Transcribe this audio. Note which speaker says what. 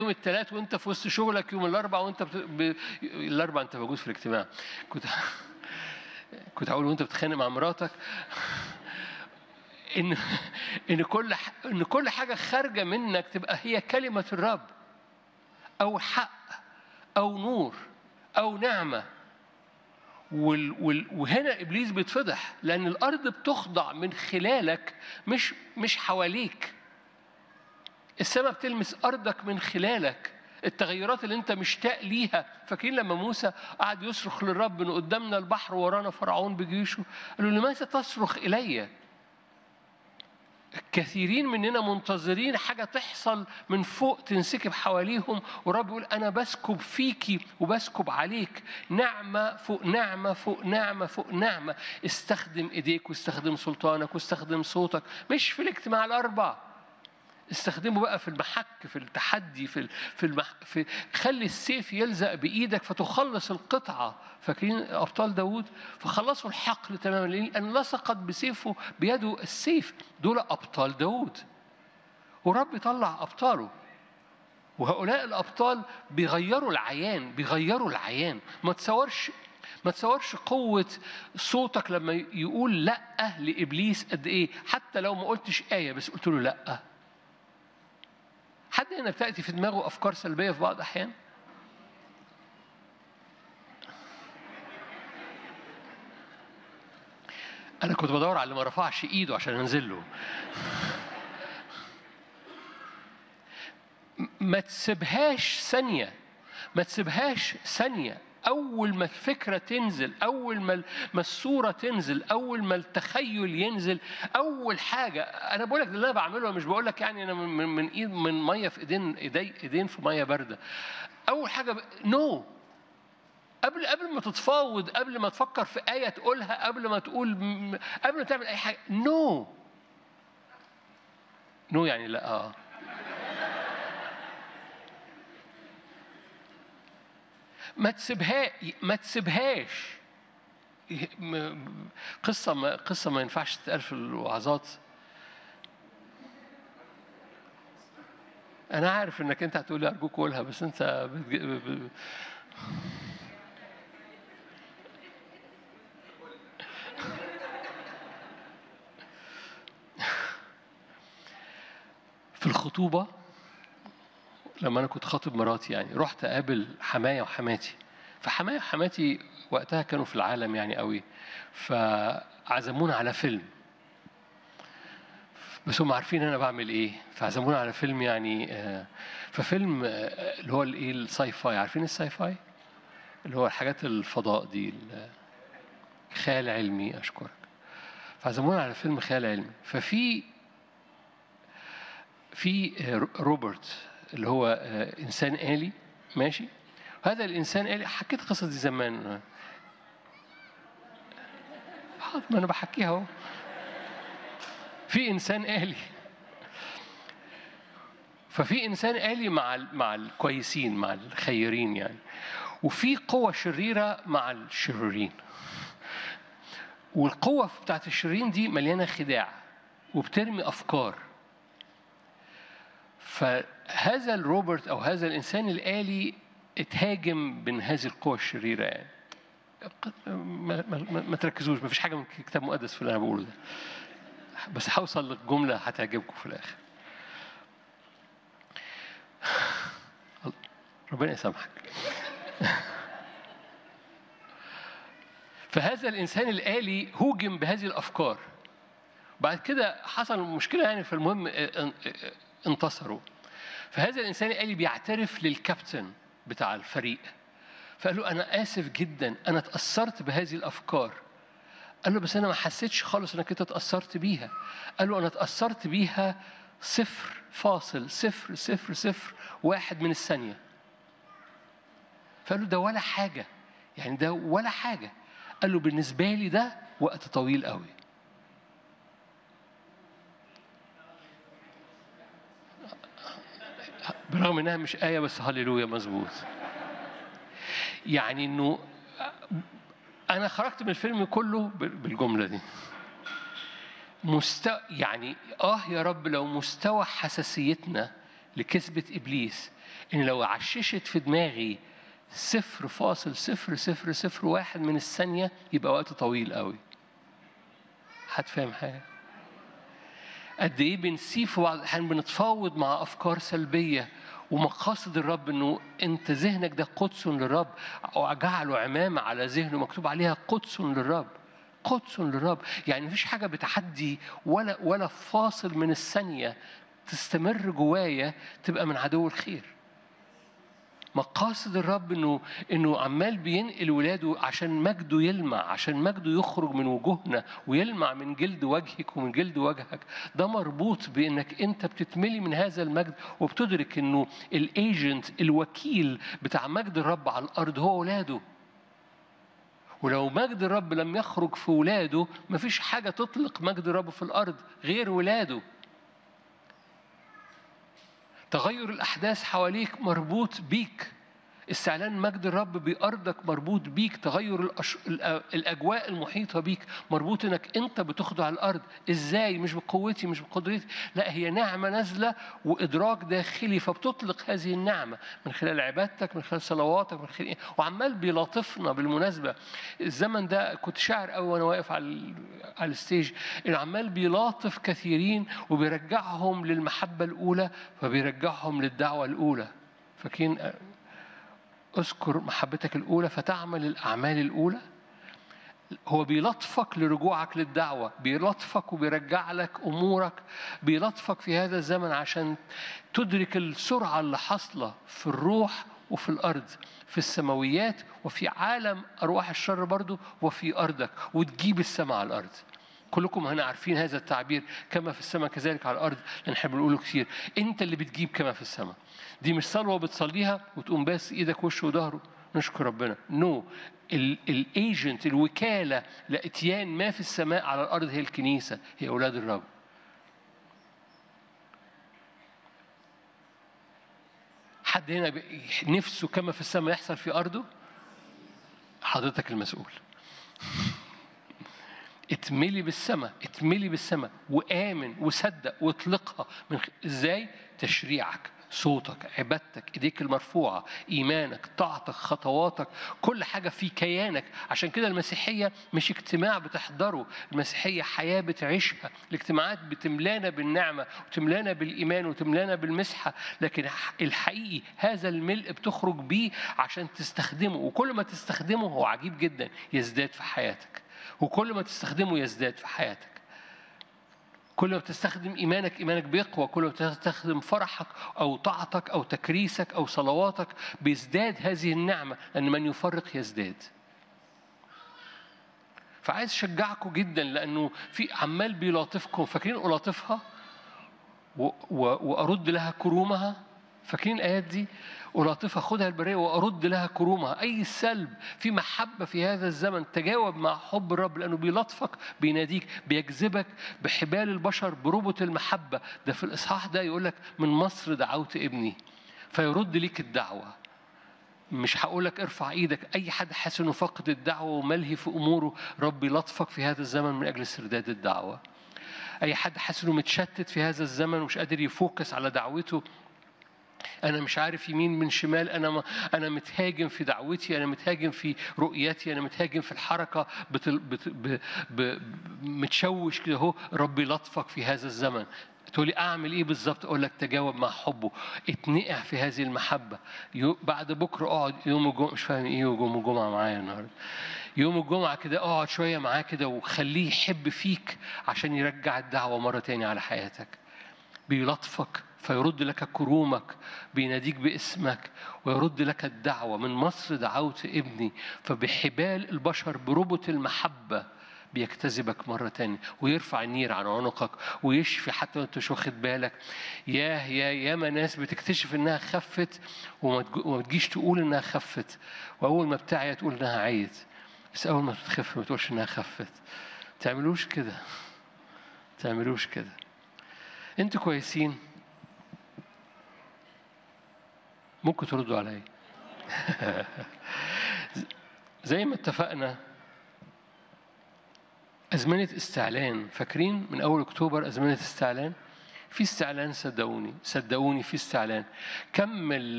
Speaker 1: يوم الثلاث وانت في وسط شغلك يوم الاربع وانت بت... ب... الاربع انت موجود في الاجتماع كنت كنت هقول وانت بتتخانق مع مراتك ان ان كل ح... ان كل حاجه خارجه منك تبقى هي كلمه الرب او حق او نور او نعمه وال... وال... وهنا ابليس بيتفضح لان الارض بتخضع من خلالك مش مش حواليك السماء بتلمس ارضك من خلالك التغيرات اللي انت مشتاق ليها فاكرين لما موسى قعد يصرخ للرب ان قدامنا البحر ورانا فرعون بجيشه قال له لماذا تصرخ الي كثيرين مننا منتظرين حاجة تحصل من فوق تنسكب حواليهم ورب يقول أنا بسكب فيكي وبسكب عليك نعمة فوق نعمة فوق نعمة فوق نعمة استخدم إيديك واستخدم سلطانك واستخدم صوتك مش في الاجتماع الأربع استخدمه بقى في المحك في التحدي في في, المح... في خلي السيف يلزق بايدك فتخلص القطعه فاكرين ابطال داوود فخلصوا الحقل تماما لان لصقت بسيفه بيده السيف دول ابطال داوود ورب طلع ابطاله وهؤلاء الابطال بيغيروا العيان بيغيروا العيان ما تصورش ما تصورش قوة صوتك لما يقول لأ لإبليس قد إيه حتى لو ما قلتش آية بس قلت له لأ حد هنا بتأتي في دماغه أفكار سلبية في بعض الأحيان؟ أنا كنت بدور على اللي ما رفعش إيده عشان أنزل له. ما تسيبهاش ثانية ما تسيبهاش ثانية أول ما الفكرة تنزل أول ما ما الصورة تنزل أول ما التخيل ينزل أول حاجة أنا بقول لك اللي أنا بعمله مش بقول لك يعني أنا من من إيد من مية في إيدين إيدي إيدين في مية باردة أول حاجة نو no. قبل قبل ما تتفاوض قبل ما تفكر في آية تقولها قبل ما تقول قبل ما تعمل أي حاجة نو no. نو no يعني لا آه ما تسيبها ما تسيبهاش قصة ما قصة ما ينفعش تتقال في الوعظات أنا عارف إنك أنت هتقولي أرجوك قولها بس أنت بتج... في الخطوبة لما انا كنت خاطب مراتي يعني رحت اقابل حماية وحماتي فحماية وحماتي وقتها كانوا في العالم يعني قوي فعزمونا على فيلم بس هم عارفين انا بعمل ايه فعزمونا على فيلم يعني ففيلم اللي هو الايه الساي فاي عارفين الساي فاي اللي هو الحاجات الفضاء دي خيال علمي اشكرك فعزمونا على فيلم خيال علمي ففي في روبرت اللي هو انسان آلي ماشي هذا الانسان آلي حكيت القصه دي زمان حاضر ما انا بحكيها اهو في انسان آلي ففي انسان آلي مع مع الكويسين مع الخيرين يعني وفي قوة شريرة مع الشريرين والقوة بتاعت الشريرين دي مليانة خداع وبترمي أفكار فهذا الروبرت او هذا الانسان الالي اتهاجم من هذه القوى الشريره يعني ما, ما, ما تركزوش ما فيش حاجه من كتاب مقدس في اللي انا بقوله ده بس هوصل للجمله هتعجبكم في الاخر ربنا يسامحك فهذا الانسان الالي هوجم بهذه الافكار بعد كده حصل مشكله يعني فالمهم انتصروا فهذا الانسان قال لي بيعترف للكابتن بتاع الفريق فقال له انا اسف جدا انا اتاثرت بهذه الافكار قال له بس انا ما حسيتش خالص انك انت اتاثرت بيها قال له انا اتاثرت بيها صفر فاصل صفر صفر صفر واحد من الثانيه فقال له ده ولا حاجه يعني ده ولا حاجه قال له بالنسبه لي ده وقت طويل قوي برغم انها مش ايه بس هللويا مظبوط يعني انه انا خرجت من الفيلم كله بالجمله دي مستوى يعني اه يا رب لو مستوى حساسيتنا لكذبه ابليس إن لو عششت في دماغي صفر فاصل صفر صفر صفر واحد من الثانية يبقى وقت طويل قوي حد فاهم حاجة؟ قد إيه بنسيب في بعض الأحيان بنتفاوض مع أفكار سلبية ومقاصد الرب انه انت ذهنك ده قدس للرب وجعله عمامه على ذهنه مكتوب عليها قدس للرب قدس للرب يعني مفيش حاجه بتعدي ولا ولا فاصل من الثانيه تستمر جوايا تبقى من عدو الخير مقاصد الرب انه انه عمال بينقل ولاده عشان مجده يلمع عشان مجده يخرج من وجوهنا ويلمع من جلد وجهك ومن جلد وجهك ده مربوط بانك انت بتتملي من هذا المجد وبتدرك انه الايجنت الوكيل بتاع مجد الرب على الارض هو ولاده ولو مجد الرب لم يخرج في ولاده مفيش حاجة تطلق مجد الرب في الأرض غير ولاده تغير الأحداث حواليك مربوط بيك استعلان مجد الرب بأرضك مربوط بيك تغير الأش... الأجواء المحيطة بيك مربوط إنك أنت بتخضع الأرض إزاي مش بقوتي مش بقدرتي لا هي نعمة نازلة وإدراك داخلي فبتطلق هذه النعمة من خلال عبادتك من خلال صلواتك من خلال إيه؟ وعمال بيلاطفنا بالمناسبة الزمن ده كنت شاعر قوي وأنا واقف على على الستيج إنه عمال بيلاطف كثيرين وبيرجعهم للمحبة الأولى فبيرجعهم للدعوة الأولى فاكرين اذكر محبتك الأولى فتعمل الأعمال الأولى هو بيلطفك لرجوعك للدعوة بيلطفك وبيرجع لك أمورك بيلطفك في هذا الزمن عشان تدرك السرعة اللي حاصلة في الروح وفي الأرض في السماويات وفي عالم أرواح الشر برضو وفي أرضك وتجيب السماء على الأرض كلكم هنا عارفين هذا التعبير كما في السماء كذلك على الارض لان احنا بنقوله كتير انت اللي بتجيب كما في السماء دي مش صلوه بتصليها وتقوم باس ايدك وشه وظهره نشكر ربنا نو no. الايجنت الوكاله لاتيان ما في السماء على الارض هي الكنيسه هي اولاد الرب حد هنا نفسه كما في السماء يحصل في ارضه حضرتك المسؤول اتملي بالسماء اتملي بالسماء وآمن وصدق واطلقها من خ... ازاي تشريعك صوتك عبادتك ايديك المرفوعه ايمانك طاعتك خطواتك كل حاجه في كيانك عشان كده المسيحيه مش اجتماع بتحضره المسيحيه حياه بتعيشها الاجتماعات بتملانا بالنعمه وتملانا بالايمان وتملانا بالمسحه لكن الحقيقي هذا الملء بتخرج بيه عشان تستخدمه وكل ما تستخدمه هو عجيب جدا يزداد في حياتك وكل ما تستخدمه يزداد في حياتك كل ما بتستخدم ايمانك ايمانك بيقوى كل ما بتستخدم فرحك او طاعتك او تكريسك او صلواتك بيزداد هذه النعمه لان من يفرق يزداد فعايز اشجعكم جدا لانه في عمال بيلاطفكم فاكرين الاطفها وارد لها كرومها فاكرين الايات دي ألاطفها خدها البرية وأرد لها كرومها أي سلب في محبة في هذا الزمن تجاوب مع حب الرب لأنه بيلطفك بيناديك بيجذبك بحبال البشر بربط المحبة ده في الإصحاح ده يقول لك من مصر دعوت ابني فيرد ليك الدعوة مش هقول لك ارفع ايدك اي حد حاسس انه فقد الدعوه وملهي في اموره ربي لطفك في هذا الزمن من اجل استرداد الدعوه اي حد حاسس انه متشتت في هذا الزمن ومش قادر يفوكس على دعوته انا مش عارف يمين من شمال انا ما انا متهاجم في دعوتي انا متهاجم في رؤيتي انا متهاجم في الحركه بتل بت ب ب متشوش كده اهو ربي لطفك في هذا الزمن تقولي اعمل ايه بالظبط اقول لك تجاوب مع حبه اتنقع في هذه المحبه بعد بكره اقعد يوم الجمعه مش فاهم ايه يوم الجمعه معايا النهارده يوم الجمعه كده اقعد شويه معاه كده وخليه يحب فيك عشان يرجع الدعوه مره تاني على حياتك بيلطفك فيرد لك كرومك بيناديك باسمك ويرد لك الدعوة من مصر دعوت ابني فبحبال البشر بربط المحبة بيجتذبك مرة تانية ويرفع النير عن عنقك ويشفي حتى وانت مش واخد بالك ياه يا ياما ناس بتكتشف انها خفت وما تجيش تقول انها خفت واول ما بتعيا تقول انها عيت بس اول ما تخف ما تقولش انها خفت تعملوش كده تعملوش كده انتوا كويسين ممكن تردوا عليا زي ما اتفقنا أزمنة استعلان فاكرين من أول أكتوبر أزمنة استعلان في استعلان صدقوني صدقوني في استعلان كم